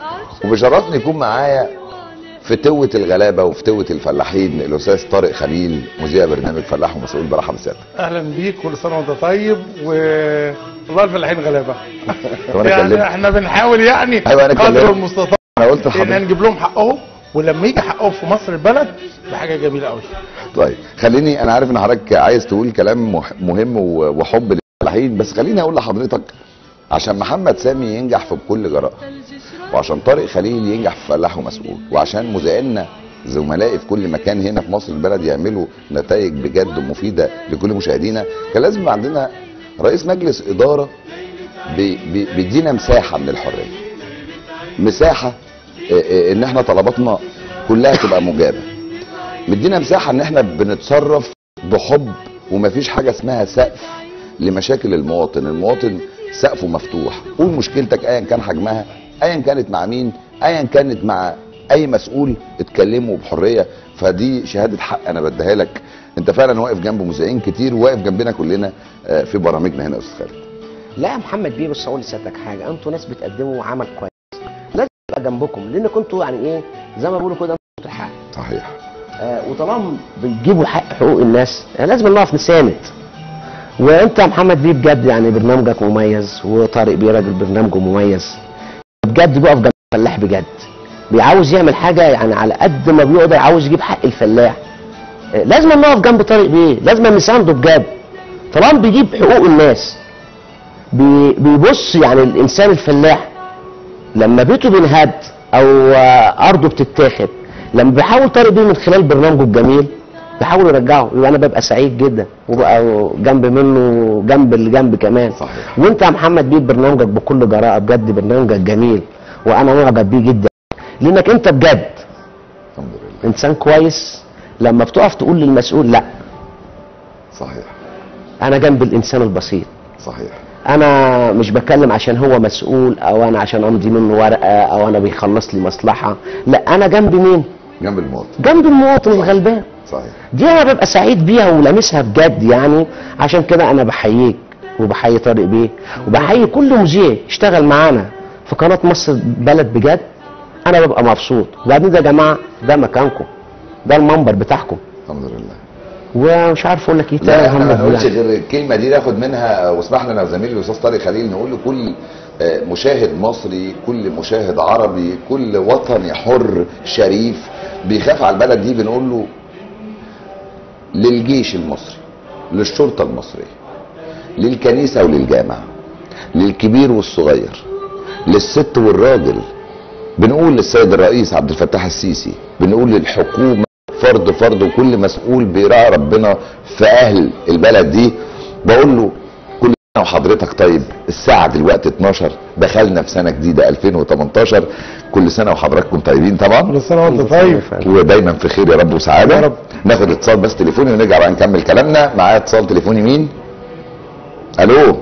وبشرفني يكون معايا فتوة الغلابة وفتوة الفلاحين الأستاذ طارق خليل مذيع برنامج فلاح ومسؤول برحب بسيادتك اهلا بيك كل سنه وانت طيب و والله الفلاحين غلابه طب أنا يعني كلمت احنا بنحاول يعني أيوة أنا قدر كلمت. المستطاع أنا قلت ان لحضرتك نجيب لهم حقهم ولما يجي حقهم في مصر البلد دي حاجه جميله قوي طيب خليني أنا عارف إن حضرتك عايز تقول كلام مح- مهم و- وحب للفلاحين بس خليني أقول لحضرتك عشان محمد سامي ينجح في بكل جراءة وعشان طارق خليل ينجح في فلاح ومسؤول وعشان مذيعينا زملائي في كل مكان هنا في مصر البلد يعملوا نتائج بجد مفيده لكل مشاهدينا كان لازم يبقى عندنا رئيس مجلس اداره بي- بي- بيدينا مساحه من الحريه مساحه آه، آه، ان احنا طلباتنا كلها تبقى مجابه مدينا مساحه ان احنا بنتصرف بحب ومفيش حاجه اسمها سقف لمشاكل المواطن المواطن سقفه مفتوح قول مشكلتك ايا كان حجمها ايا كانت مع مين ايا كانت مع اي مسؤول اتكلموا بحريه فدي شهاده حق انا بديها لك انت فعلا واقف جنب مذيعين كتير وواقف جنبنا كلنا آه، في برامجنا هنا يا استاذ خالد لا يا محمد بيه بص اقول لسيادتك حاجه انتوا ناس بتقدموا عمل كويس لازم ابقى جنبكم لان كنتوا يعني ايه زي ما بيقولوا كده انتوا الحق صحيح آه وطالما بتجيبوا حق حقوق الناس آه لازم نقف نساند وانت يا محمد بيه بجد يعني برنامجك مميز وطارق بيه راجل برنامجه مميز بجد بيقف جنب الفلاح بجد بيعاوز يعمل حاجه يعني على قد ما بيقدر عاوز يجيب حق الفلاح آه لازم نقف جنب طارق بيه لازم نسانده بجد طالما بيجيب حقوق الناس بي- بيبص يعني الانسان الفلاح لما بيته بينهد او آه، ارضه بتتاخد لما بيحاول طارق بيه من خلال برنامجه الجميل بيحاول يرجعه يبقى انا ببقى سعيد جدا وبقى جنب منه جنب اللي جنب كمان صحيح وانت يا محمد بيه برنامجك بكل جراءه بجد برنامجك جميل وانا معجب بيه جدا لانك انت بجد الحمد لله انسان كويس لما بتقف تقول للمسؤول لا صحيح انا جنب الانسان البسيط صحيح انا مش بتكلم عشان هو مسؤول او انا عشان امضي منه ورقه او انا بيخلص لي مصلحه لا انا جنب مين جنب المواطن جنب المواطن الغلبان صحيح دي انا ببقى سعيد بيها ولامسها بجد يعني عشان كده انا بحييك وبحيي طارق بيه وبحيي كل مذيع اشتغل معانا في قناه مصر بلد بجد انا ببقى مبسوط وبعدين ده يا جماعه ده مكانكم ده المنبر بتاعكم الحمد لله ومش عارف اقول لك ايه تاني لا يا احنا ما محمد نقولش يعني. غير الكلمه دي ناخد منها واسمح لنا وزميلي الاستاذ طارق خليل نقول لكل آه، مشاهد مصري كل مشاهد عربي كل وطني حر شريف بيخاف على البلد دي بنقول له للجيش المصري للشرطه المصريه للكنيسه وللجامع للكبير والصغير للست والراجل بنقول للسيد الرئيس عبد الفتاح السيسي بنقول للحكومه فرد فرد وكل مسؤول بيراعي ربنا في اهل البلد دي بقول له كل سنه وحضرتك طيب الساعه دلوقتي 12 دخلنا في سنه جديده 2018 كل سنه وحضراتكم طيبين طبعا كل سنه وانت طيب ودايما في خير يا رب وسعاده يا رب. ناخد اتصال بس تليفوني ونرجع بقى نكمل كلامنا معايا اتصال تليفوني مين الو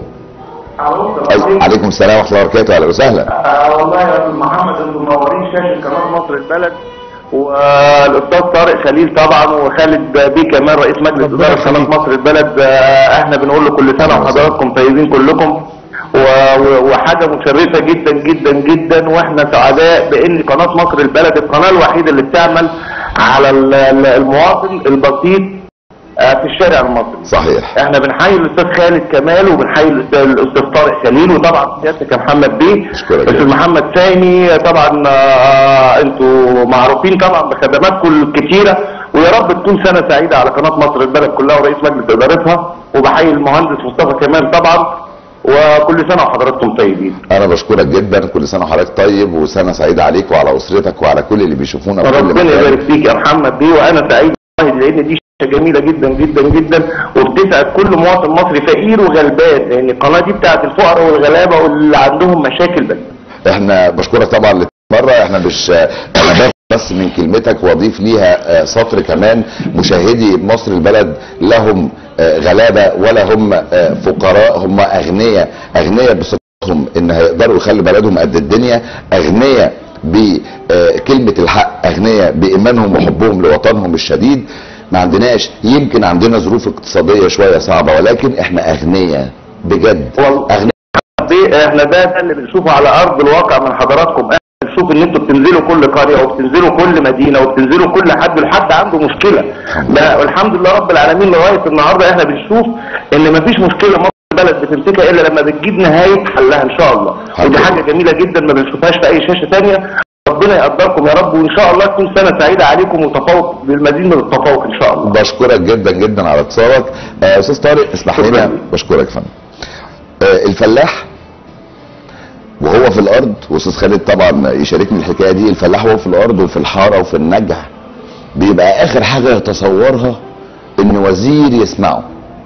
أي- عليكم السلام ورحمه الله وبركاته اهلا وسهلا آه والله يا استاذ محمد انتم منورين شاشه قناه مصر البلد والاستاذ طارق خليل طبعا وخالد بيه كمان رئيس مجلس ربنا اداره قناه يخليك. مصر البلد آه احنا بنقول له كل سنه وحضراتكم طيبين كلكم و- و- وحاجه مشرفه جدا جدا جدا واحنا سعداء بان قناه مصر البلد القناه الوحيده اللي بتعمل على ال- ال- المواطن البسيط آه في الشارع المصري صحيح احنا بنحيي الاستاذ خالد كمال وبنحيي الاستاذ الأستاذ طارق خليل وطبعا سيادتك يا محمد بيه أشكرك الاستاذ جدا. محمد سامي طبعا آه، انتوا معروفين طبعا بخدماتكم الكتيره ويا رب تكون سنه سعيده على قناه مصر البلد كلها ورئيس مجلس ادارتها وبحيي المهندس مصطفى كمال طبعا وكل سنه وحضراتكم طيبين انا بشكرك جدا كل سنه وحضرتك طيب وسنه سعيده عليك وعلى اسرتك وعلى كل اللي بيشوفونا في كل ربنا مكان. يبارك فيك يا محمد بيه وانا سعيد والله لان دي شاشة جميله جدا جدا جدا وبتسعد كل مواطن مصري فقير وغلبان لان القناه دي بتاعت الفقراء والغلابه واللي عندهم مشاكل بس احنا بشكرك طبعا للمره احنا مش انا باخد بس من كلمتك واضيف ليها آه، سطر كمان مشاهدي مصر البلد لهم آه، غلابه ولا هم آه، فقراء هم اغنياء اغنياء بصفتهم ان هيقدروا يخلوا بلدهم قد الدنيا اغنياء بكلمه الحق اغنياء بايمانهم وحبهم لوطنهم الشديد ما عندناش يمكن عندنا ظروف اقتصاديه شويه صعبه ولكن احنا اغنياء بجد والله. اغنياء دي احنا ده, ده اللي بنشوفه على ارض الواقع من حضراتكم احنا بنشوف مبسوط ان انتوا بتنزلوا كل قريه وبتنزلوا كل مدينه وبتنزلوا كل حد لحد عنده مشكله ده والحمد لله رب العالمين لغايه النهارده احنا بنشوف ان مفيش مشكله مصر البلد بتمسكها الا لما بتجيب نهايه حلها ان شاء الله ودي حاجه جميله جدا ما بنشوفهاش في اي شاشه ثانيه ربنا يقدركم يا رب وان شاء الله تكون سنه سعيده عليكم وتفوق بالمزيد من التفوق ان شاء الله بشكرك جدا جدا على اتصالك آه، استاذ طارق اسمح لنا شكراً. بشكرك يا فندم آه، الفلاح وهو في الارض واستاذ خالد طبعا يشاركني الحكايه دي الفلاح وهو في الارض وفي الحاره وفي النجع بيبقى اخر حاجه يتصورها ان وزير يسمعه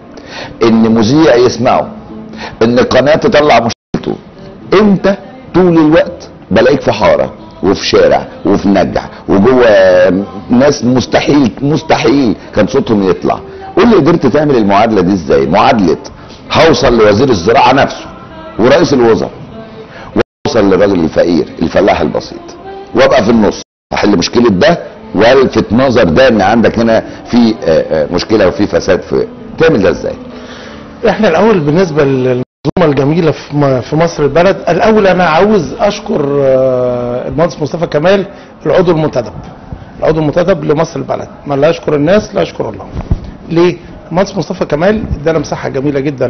ان مذيع يسمعه ان قناه تطلع مشكلته انت طول الوقت بلاقيك في حاره وفي شارع وفي نجع وجوه ناس مستحيل مستحيل كان صوتهم يطلع قول لي قدرت تعمل المعادله دي ازاي معادله هوصل لوزير الزراعه نفسه ورئيس الوزراء واوصل للراجل الفقير الفلاح البسيط وابقى في النص احل مشكله ده والفت نظر ده ان عندك هنا في آه، آه، مشكله وفي فساد في تعمل ده ازاي احنا الاول بالنسبه للمنظومه الجميله في م- في مصر البلد الاول انا عاوز اشكر آه، المهندس مصطفى كمال العضو المنتدب العضو المنتدب لمصر البلد من لا يشكر الناس لا يشكر الله ليه المهندس مصطفى كمال ادانا مساحه جميله جدا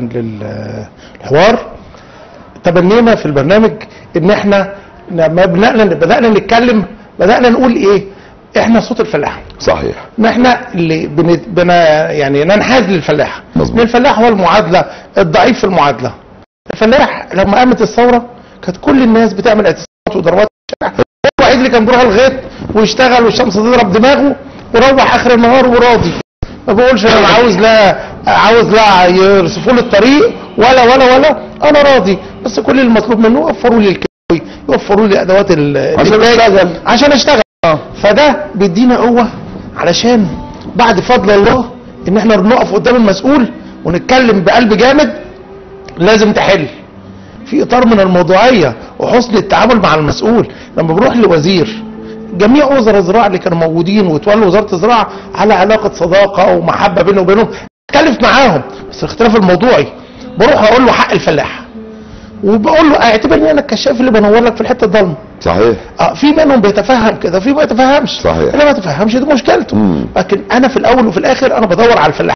للحوار تبنينا في البرنامج ان احنا لما بدانا بدانا نتكلم بدانا نقول ايه احنا صوت الفلاح صحيح ان احنا اللي بن... بنا يعني ننحاز للفلاح مظبوط. لان الفلاح هو المعادله الضعيف في المعادله الفلاح لما قامت الثوره كانت كل الناس بتعمل اعتصامات وضربات في الشارع. هو الوحيد اللي كان بيروح الغيط ويشتغل والشمس تضرب دماغه ويروح اخر النهار وراضي ما بقولش انا عاوز لا عاوز لا يرصفوا لي الطريق ولا ولا ولا انا راضي بس كل المطلوب منه يوفروا لي الكيوي يوفروا لي ادوات ال- عشان الإنتاج. أشتغل. عشان اشتغل فده بيدينا قوه علشان بعد فضل الله ان احنا نقف قدام المسؤول ونتكلم بقلب جامد لازم تحل في اطار من الموضوعيه وحسن التعامل مع المسؤول لما بروح لوزير جميع وزراء الزراعه اللي كانوا موجودين وتولوا وزاره الزراعه على علاقه صداقه ومحبه بينه وبينهم اتكلف معاهم بس الاختلاف الموضوعي بروح اقول له حق الفلاح وبقول له اعتبرني انا الكشاف اللي بنور لك في الحته الضلمه صحيح اه في منهم بيتفهم كده في ما يتفهمش صحيح. اللي ما يتفهمش دي مشكلته مم. لكن انا في الاول وفي الاخر انا بدور على الفلاح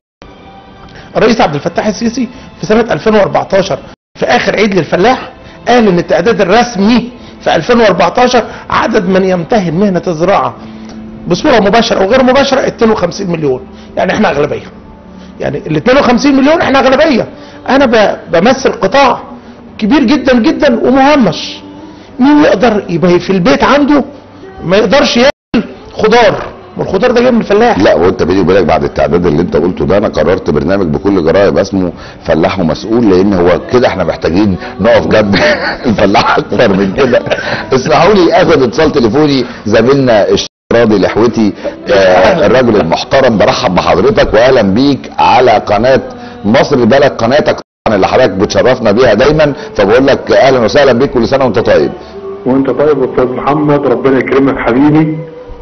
الرئيس عبد الفتاح السيسي في سنه 2014 في اخر عيد للفلاح قال ان التعداد الرسمي في 2014 عدد من يمتهن مهنه الزراعه بصوره مباشره او غير مباشره 52 مليون يعني احنا اغلبيه يعني ال 52 مليون احنا اغلبيه انا ب- بمثل قطاع كبير جدا جدا ومهمش مين يقدر يبقى في البيت عنده ما يقدرش ياكل خضار والخضار ده جاي من الفلاح لا وانت بيني وبينك بعد التعداد اللي انت قلته ده انا قررت برنامج بكل جراءه يبقى اسمه فلاح ومسؤول لان هو كده احنا محتاجين نقف جنب الفلاح اكتر من كده اسمحوا لي اخد اتصال تليفوني زميلنا راضي لحوتي آه الراجل المحترم برحب بحضرتك واهلا بيك على قناه مصر البلد قناتك طبعا اللي حضرتك بتشرفنا بيها دايما فبقول لك اهلا وسهلا بيك كل سنه وانت طيب وانت طيب يا استاذ محمد ربنا يكرمك حبيبي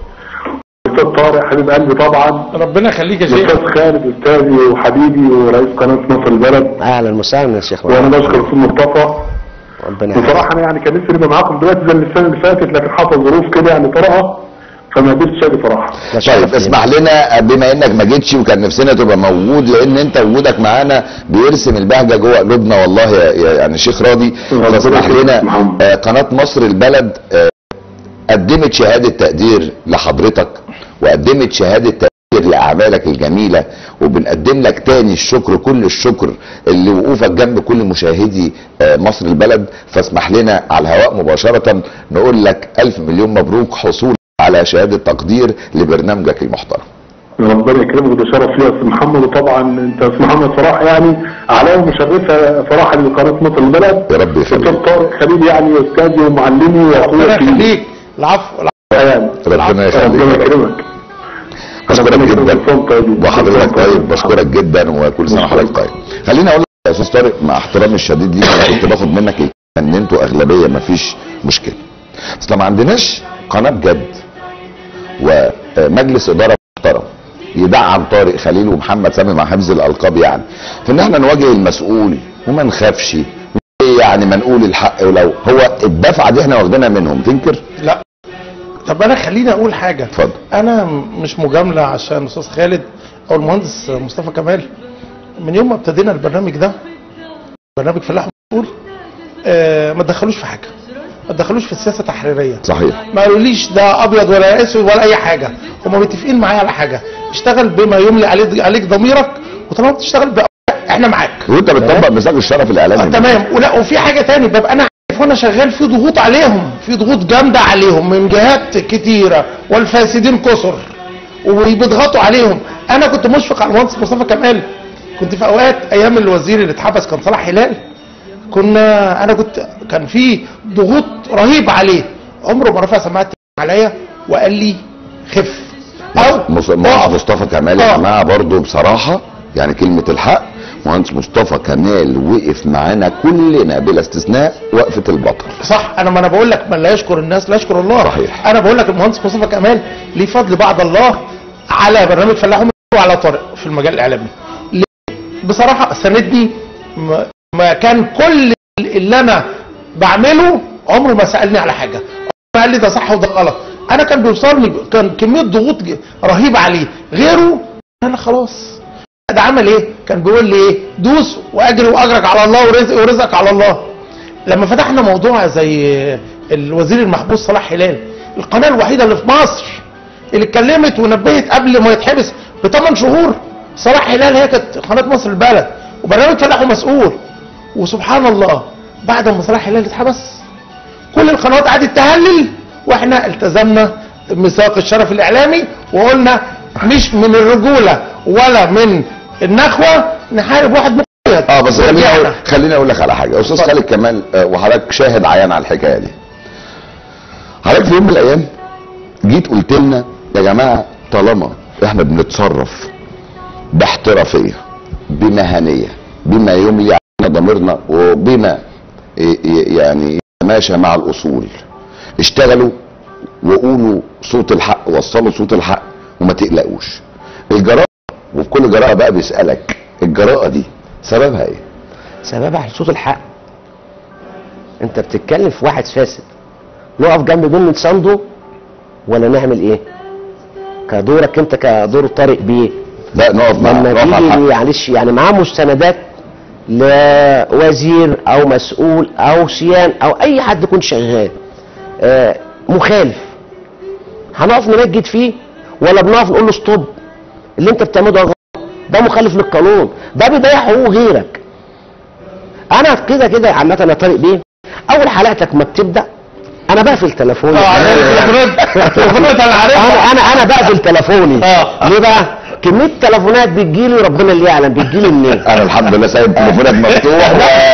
استاذ طارق حبيب قلبي طبعا ربنا يخليك يا شيخ استاذ خالد استاذي وحبيبي ورئيس قناه مصر البلد اهلا وسهلا يا شيخ وانا محمد. بشكر استاذ مصطفى ربنا يحفظك بصراحه انا يعني كان نفسي نبقى معاكم دلوقتي زي السنه اللي فاتت لكن حصل ظروف كده يعني طارئه فما قدرتش اجي صراحه ده شرف طيب لينا. اسمح لنا بما انك ما جيتش وكان نفسنا تبقى موجود لان انت وجودك معانا بيرسم البهجه جوه قلوبنا والله يا يا- يعني شيخ راضي ربنا فاسمح يخليك لنا يا محمد. آه، قناه مصر البلد آه، قدمت شهاده تقدير لحضرتك وقدمت شهاده تقدير لاعمالك الجميله وبنقدم لك تاني الشكر كل الشكر اللي وقوفك جنب كل مشاهدي آه، مصر البلد فاسمح لنا على الهواء مباشره نقول لك الف مليون مبروك حصول على شهاده تقدير لبرنامجك المحترم ربنا يكرمك ده شرف لي يا استاذ محمد وطبعا انت يا استاذ محمد صراحه يعني علامه مشرفه صراحه لقناه مصر البلد يا رب استاذ يخليك طارق خليل يعني استاذي ومعلمي ربنا واخويا الكبير. يخليك العفو العفو يعني ربنا ربنا يخليك يكرمك بشكرك ربنا يكرمك. جدا كل سنة طيب. وحضرتك طيب بشكرك جدا وكل سنه وحضرتك طيب خليني اقول لك يا استاذ طارق مع احترامي الشديد ليك انا كنت باخد منك الكلمة ان انتوا اغلبيه مفيش مشكله بس لو ما عندناش قناه بجد ومجلس اداره محترم يدعم طارق خليل ومحمد سامي مع حفظ الالقاب يعني في ان احنا نواجه المسؤول وما نخافش يعني ما نقول الحق ولو هو الدفعه دي احنا واخدينها منهم تنكر لا طب انا خليني اقول حاجه اتفضل. انا م- مش مجامله عشان استاذ خالد او المهندس مصطفى كمال من يوم ما ابتدينا البرنامج ده برنامج فلاح مسؤول آه ما تدخلوش في حاجه ما تدخلوش في السياسه التحريريه صحيح ما قالوليش ده ابيض ولا اسود ولا اي حاجه هم متفقين معايا على حاجه اشتغل بما يملي عليك عليك ضميرك وطالما بتشتغل بأ... احنا معاك وانت بتطبق ميثاق الشرف آه الاعلامي تمام ولا وفي حاجه تاني ببقى انا عارف وانا شغال في ضغوط عليهم في ضغوط جامده عليهم من جهات كتيره والفاسدين كثر وبيضغطوا عليهم انا كنت مشفق على المهندس مصطفى كمال كنت في اوقات ايام الوزير اللي اتحبس كان صلاح هلال كنا انا كنت كان في ضغوط رهيبه عليه عمره ما رفع سماعه عليا وقال لي خف او مص- اقف. مهندس مصطفى كمال يا آه. جماعه برضه بصراحه يعني كلمه الحق مهندس مصطفى كمال وقف معانا كلنا بلا استثناء وقفه البطل صح انا ما انا بقول لك من لا يشكر الناس لا يشكر الله صحيح. انا بقول لك المهندس مصطفى كمال ليه فضل بعد الله على برنامج فلاح ومسلم وعلى طارق في المجال الاعلامي ليه؟ بصراحه ساندني ما- ما كان كل اللي انا بعمله عمره ما سالني على حاجه ما قال لي ده صح وده غلط انا كان بيوصلني كان كميه ضغوط ج- رهيبه عليه غيره انا خلاص ده عمل ايه كان بيقول لي ايه دوس واجري واجرك على الله ورزق ورزقك على الله لما فتحنا موضوع زي الوزير المحبوس صلاح هلال القناه الوحيده اللي في مصر اللي اتكلمت ونبهت قبل ما يتحبس بثمان شهور صلاح هلال هي كانت قناه مصر البلد وبرنامج فلاح مسؤول وسبحان الله بعد ما صلاح هلال اتحبس كل القنوات قعدت تهلل واحنا التزمنا ميثاق الشرف الاعلامي وقلنا مش من الرجوله ولا من النخوه نحارب واحد مقيد اه بس خليني ورجعنا. اقول خليني اقول لك على حاجه استاذ اتفضل. خالد كمال آه، وحضرتك شاهد عيان على الحكايه دي حضرتك في يوم من الايام جيت قلت لنا يا جماعه طالما احنا بنتصرف باحترافيه بمهنيه بما يملي علينا ضميرنا وبما ي- ي- يعني يتماشى مع الاصول اشتغلوا وقولوا صوت الحق وصلوا صوت الحق وما تقلقوش الجراءه وفي كل جراءه بقى بيسالك الجراءه دي سببها ايه؟ سببها على صوت الحق انت بتتكلم في واحد فاسد نقف جنب دول نتسانده ولا نعمل ايه كدورك انت كدور طارق بيه لا نقف مع لما نقف على تيجي الحق معلش يعني معاه مستندات لوزير او مسؤول او سيان او اي حد يكون شغال آه، مخالف هنقف نمجد فيه ولا بنقف نقول له ستوب اللي انت بتعمله ده غلط ده مخالف للقانون ده بيضيع حقوق غيرك انا كده كده عامه يا طارق بيه اول حلقتك ما بتبدا انا بقفل تليفوني اه عارف التليفونات التليفونات انا عارفها انا انا انا بقفل تليفوني آه. ليه بقى كميه تليفونات بتجيلي ربنا اللي يعلم بتجيلي منين انا الحمد لله سايب تليفونك مفتوح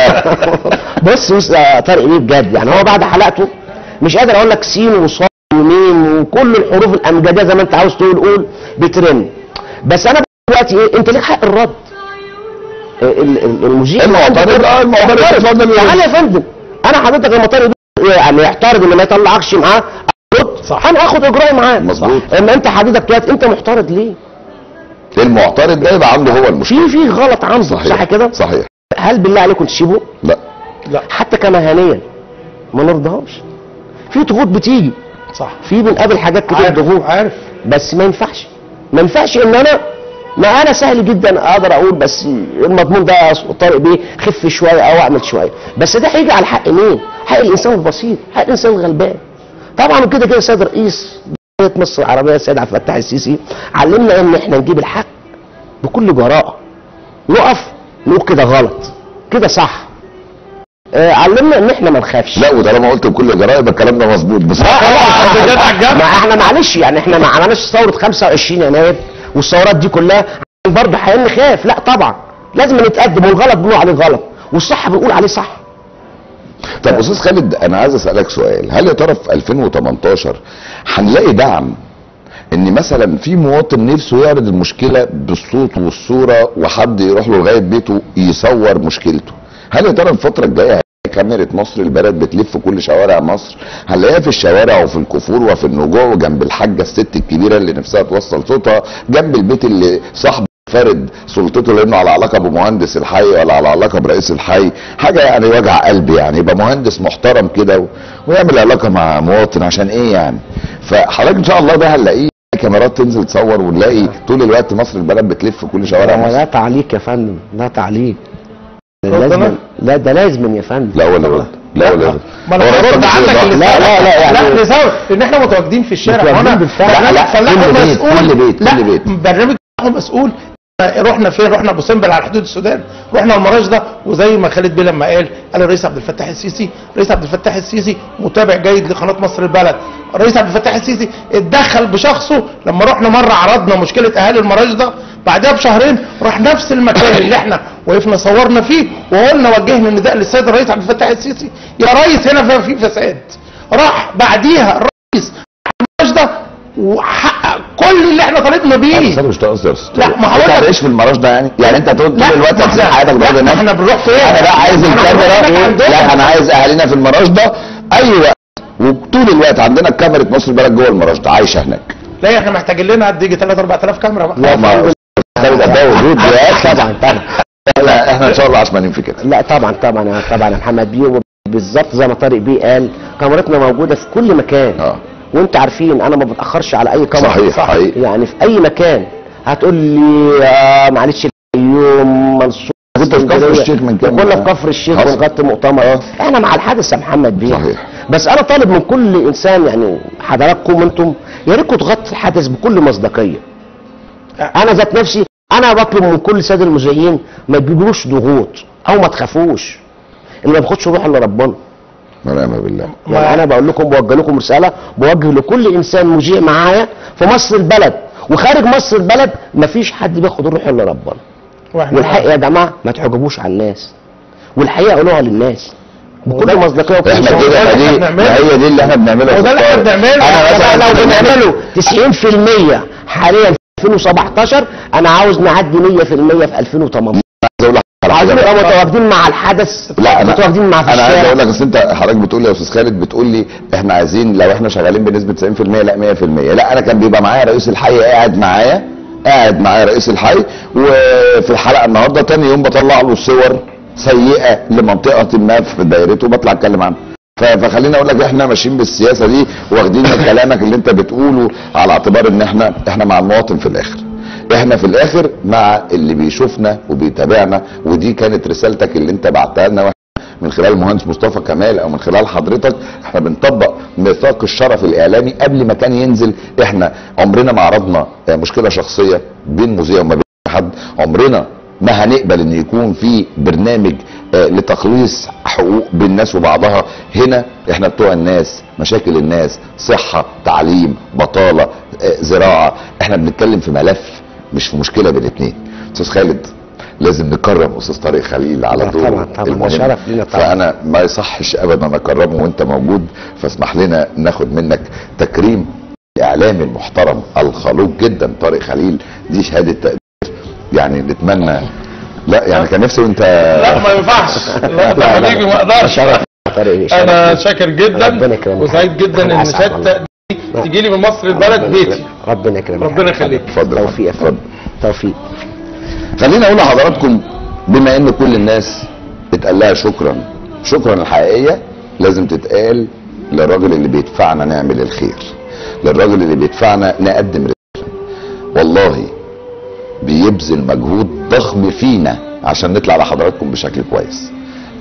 بص بص يا طارق بيه بجد يعني هو بعد حلقته مش قادر اقول لك سين وصاد وميم وكل الحروف الامجديه زي ما انت عاوز تقول قول بترن بس انا دلوقتي ايه انت ليك حق الرد ال- ال- المذيع المعترض اه المعترض اتفضل تعالى يا يا فندم انا حضرتك لما طارق بيه يعني يعترض ان ما يطلعكش معاه أرد. صح. انا اخد اجراء معاه مظبوط. اما انت حضرتك دلوقتي انت معترض ليه المعترض ده يبقى عنده هو المشكله في في غلط عنده صح كده صحيح هل بالله عليكم تسيبه لا حتى كمهنيا ما نرضاهاش في ضغوط بتيجي صح في بنقابل حاجات كتير عارف ضغوط عارف بس ما ينفعش ما ينفعش ان انا ما انا سهل جدا اقدر اقول بس المضمون ده طارق بيه خف شويه او اعمل شويه بس ده هيجي على حق مين؟ حق الانسان البسيط حق الانسان الغلبان طبعا كده كده السيد رئيس جمهوريه مصر العربيه السيد عبد الفتاح السيسي علمنا ان احنا نجيب الحق بكل جراءه نقف نقول كده غلط كده صح آه علمنا ان احنا ما نخافش لا وطالما قلت بكل جراء يبقى الكلام ده مظبوط بصراحه طبعا ده على الجنب ما احنا معلش يعني احنا ما عملناش ثوره 25 يناير والثورات دي كلها برضه هنخاف لا طبعا لازم نتقدم والغلط بنقول عليه غلط والصح بنقول عليه صح طب استاذ خالد انا عايز اسالك سؤال هل يا ترى في 2018 هنلاقي دعم ان مثلا في مواطن نفسه يعرض المشكله بالصوت والصوره وحد يروح له لغايه بيته يصور مشكلته هل يا ترى الفتره الجايه هنلاقي كاميرا مصر البلد بتلف كل شوارع مصر هنلاقيها في الشوارع وفي الكفور وفي النجوع وجنب الحاجه الست الكبيره اللي نفسها توصل صوتها جنب البيت اللي صاحبه فرد سلطته لانه على علاقه بمهندس الحي ولا على علاقه برئيس الحي حاجه يعني وجع قلب يعني يبقى مهندس محترم كده و- ويعمل علاقه مع مواطن عشان ايه يعني فحضرتك ان شاء الله ده هنلاقيه كاميرات تنزل تصور ونلاقي طول الوقت مصر البلد بتلف في كل شوارع هو مصر ده تعليق يا فندم ده تعليق اتفضل. لازم لا ده لازم يا فندم لا ولا يرد لا ولا يرد ما انا هو برد رد عنك بصيغة. اللي لا، لا، لا، يعني- لا لسبب ان احنا متواجدين في الشارع متواجدين وانا بالفعل. برنامج لا، فلاح كل بيت، مسؤول كل بيت، لا كل بيت. برنامج فلاح مسؤول رحنا فين رحنا ابو سمبل على حدود السودان رحنا المراج ده وزي ما خالد بيه لما قال قال الرئيس عبد الفتاح السيسي الرئيس عبد الفتاح السيسي متابع جيد لقناه مصر البلد الرئيس عبد الفتاح السيسي اتدخل بشخصه لما رحنا مره عرضنا مشكله اهالي المراج ده بعدها بشهرين راح نفس المكان اللي احنا وقفنا صورنا فيه وقلنا وجهنا النداء للسيد الرئيس عبد الفتاح السيسي يا ريس هنا في فساد راح بعديها الرئيس المراج ده وحقق كل اللي احنا طالبنا بيه بس انا مش ده قصدي يا استاذ لا، طارق. ما هو انت ده- هتعيش في المراج ده يعني يعني انت هتقعد طول الوقت ما هتسيب احنا- حياتك بعد لا، الناس احنا بنروح فين انا بقى عايز احنا بنروح هناك الكاميرا عندهم. لا انا عايز اهالينا في المراج ده اي وقت وطول الوقت عندنا كاميرا مصر البلد جوه المراج ده عايشه هناك لا احنا محتاجين لنا قد يجي 3 4000 كاميرا بقى لا ما ده وجود يا اخي طبعا طبعا لا احنا ان شاء الله عشمانين في كده لا طبعا طبعا يا- طبعا يا محمد بيه بالظبط زي ما طارق بيه قال كاميراتنا موجوده في كل مكان اه وانتوا عارفين انا ما بتاخرش على اي كاميرا صحيح، حقيقي. يعني في اي مكان هتقول لي آه معلش اليوم منصور كنت في كفر الشيخ من كام كنا سنة. في كفر الشيخ حصل. ونغطي مؤتمر احنا مع الحدث يا محمد بيه صحيح. بس انا طالب من كل انسان يعني حضراتكم انتم يا ريتكم تغطوا الحدث بكل مصداقيه انا ذات نفسي انا بطلب من كل ساده المذيعين ما تجيبوش ضغوط او ما تخافوش اللي ما بياخدش روح الا ربنا ونعم بالله يعني انا بقول لكم بوجه لكم رساله بوجه لكل انسان مذيع معايا في مصر البلد وخارج مصر البلد مفيش حد بياخد الروح الا ربنا واحنا والحقيقه يا جماعه ما تحجبوش على الناس والحقيقه قولوها للناس بكل مصداقيه وبكل احنا صراحة. كده اللي دي احنا بنعمله. ما هي دي اللي احنا بنعمله هو ده اللي احنا بنعمله. انا طبعا مثلا لو بنعمله بنعمله 90% حاليا في 2017 انا عاوز نعدي 100% في 2018 عايز اقول لك على عايزين حاجة. نبقى متواجدين مع الحدث لا انا متواجدين مع في انا عايز الشارع اقول لك اصل انت حضرتك بتقول لي يا استاذ خالد بتقول لي احنا عايزين لو احنا شغالين بنسبه 90% لا 100% لا انا كان بيبقى معايا رئيس الحي قاعد معايا قاعد معايا رئيس الحي وفي الحلقه النهارده تاني يوم بطلع له صور سيئه لمنطقه ما في دايرته بطلع اتكلم عنها ف- فخليني اقول لك احنا ماشيين بالسياسه دي واخدين من كلامك اللي انت بتقوله على اعتبار ان احنا احنا مع المواطن في الاخر احنا في الاخر مع اللي بيشوفنا وبيتابعنا ودي كانت رسالتك اللي انت بعتها لنا واحنا من خلال المهندس مصطفى كمال او من خلال حضرتك احنا بنطبق ميثاق الشرف الاعلامي قبل ما كان ينزل احنا عمرنا ما عرضنا اه، مشكله شخصيه بين مذيع وما بين حد عمرنا ما هنقبل ان يكون في برنامج آه، لتخليص حقوق بين الناس وبعضها هنا احنا بتوع الناس مشاكل الناس صحة تعليم بطالة آه، زراعة احنا بنتكلم في ملف مش في مشكلة بين اتنين استاذ خالد لازم نكرم استاذ طارق خليل على لا دوره طبعا، طبعا، ده المهم. شرف لينا طبعا. فانا ما يصحش ابدا اكرمه وانت موجود فاسمح لنا ناخد منك تكريم الاعلامي المحترم الخلوق جدا طارق خليل دي شهاده تقدير يعني نتمنى لا يعني كان نفسي وانت لا ما ينفعش لا ده حبيبي ما اقدرش شرف طارق بيه، شرف انا لينا. شاكر ربنا جدا يكرمك. وسعيد جدا أنا ان أسعد شهادتك دي تيجي لي من مصر البلد ربنا بيتي يكرمك. ربنا يكرمك ربنا يخليك. اتفضل يا توفيق يا فندم، فندم توفيق خليني اقول لحضراتكم بما ان كل الناس اتقال لها شكرا شكرا الحقيقيه لازم تتقال للراجل اللي بيدفعنا نعمل الخير للراجل اللي بيدفعنا نقدم رساله والله بيبذل مجهود ضخم فينا عشان نطلع لحضراتكم بشكل كويس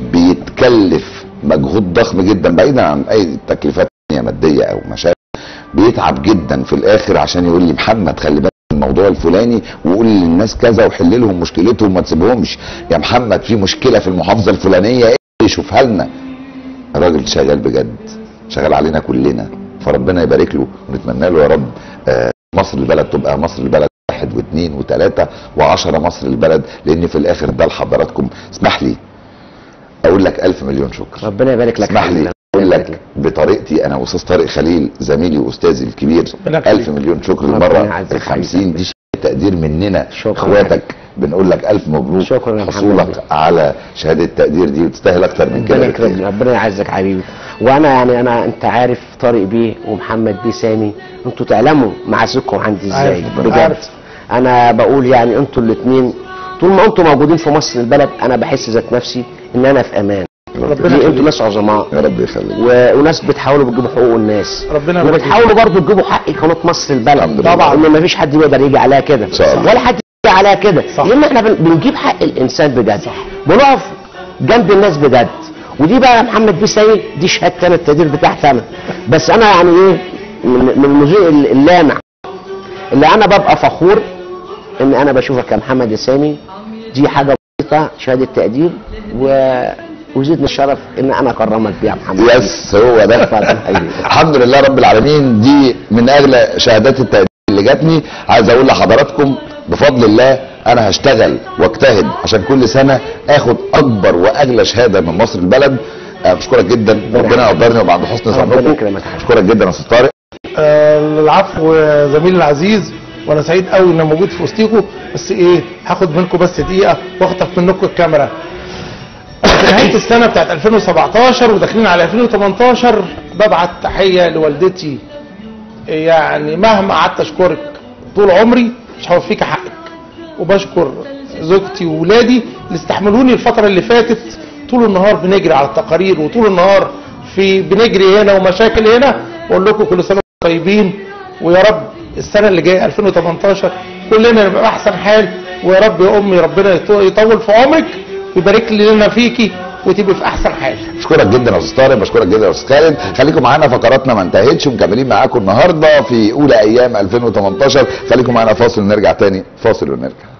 بيتكلف مجهود ضخم جدا بعيدا عن اي تكليفات تانية ماديه او مشاكل بيتعب جدا في الاخر عشان يقول لي محمد خلي بالك من الموضوع الفلاني وقول للناس كذا وحل لهم مشكلتهم ما تسيبهمش يا محمد في مشكله في المحافظه الفلانيه ايه شوفها لنا الراجل شغال بجد شغال علينا كلنا فربنا يبارك له ونتمنى له يا رب آه، مصر البلد تبقى مصر البلد واحد واثنين وثلاثة وعشرة مصر البلد لان في الاخر ده لحضراتكم اسمح لي اقول لك الف مليون شكر ربنا يبارك لك اسمح لي حبيبي. اقول لك بطريقتي انا واستاذ طارق خليل زميلي واستاذي الكبير ربنا يخليك. الف مليون شكر ربنا المره يعزك ال 50 حبيبي. دي شهادة تقدير مننا شكرا اخواتك بنقول لك الف مبروك شكرا يا محمد حصولك بيه. على شهاده التقدير دي وتستاهل اكتر من ربنا كده يكرمك بكتير. ربنا يعزك حبيبي وانا يعني انا انت عارف طارق بيه ومحمد بيه سامي انتوا تعلموا معازكم عندي ازاي عارف، ربنا بجد عارف. انا بقول يعني انتوا الاثنين طول ما انتم موجودين في مصر البلد انا بحس ذات نفسي ان انا في امان ربنا دي انتوا يخليك. ناس عظماء يا رب يخليك و... وناس بتحاولوا بتجيبوا حقوق الناس ربنا يبارك فيك. وبتحاولوا برضه تجيبوا حق قناه مصر البلد الحمد لله. طبعا ان مفيش حد يقدر يجي عليها كده شاء الله. ولا حد يجي عليها كده صح. لان احنا بن... بنجيب حق الانسان بجد بنقف جنب الناس بجد ودي بقى يا محمد بيه سيد دي شهادتي انا التقدير بتاعتي انا بس انا يعني ايه من, من المذيع اللامع اللي انا ببقى فخور ان انا بشوفك يا محمد سامي دي حاجه بسيطه شهاده تقدير و وزيدني الشرف ان انا اكرمك بيها يا محمد يس هو ده اتفضل حبيبي. الحمد لله رب العالمين دي من اغلى شهادات التقدير اللي جاتني عايز اقول لحضراتكم بفضل الله انا هشتغل واجتهد عشان كل سنه اخد اكبر واغلى شهاده من مصر البلد أه، بشكرك جدا ربنا يقدرني ويبقى عند حسن ربنا ظنكم يكرمك. اشكرك جدا يا استاذ طارق آه، العفو يا زميلي العزيز وانا سعيد قوي ان أنا موجود في وسطيكم بس ايه هاخد منكم بس دقيقه واخطف منكم الكاميرا في نهايه السنه بتاعت 2017 وداخلين على 2018 ببعت تحيه لوالدتي يعني مهما قعدت اشكرك طول عمري مش هوفيك حقك وبشكر زوجتي وولادي اللي استحملوني الفتره اللي فاتت طول النهار بنجري على التقارير وطول النهار في بنجري هنا ومشاكل هنا واقول لكم كل سنه وانتم طيبين ويا رب السنه اللي جايه 2018 كلنا نبقى في احسن حال ويا رب يا امي ربنا يط- يطول في عمرك ويبارك لنا فيكي وتبقي في احسن حال بشكرك جدا يا استاذ طارق بشكرك جدا يا استاذ خالد خليكم معانا فقراتنا ما انتهتش ومكملين معاكم النهارده في اولى ايام 2018 خليكم معانا فاصل ونرجع تاني فاصل ونرجع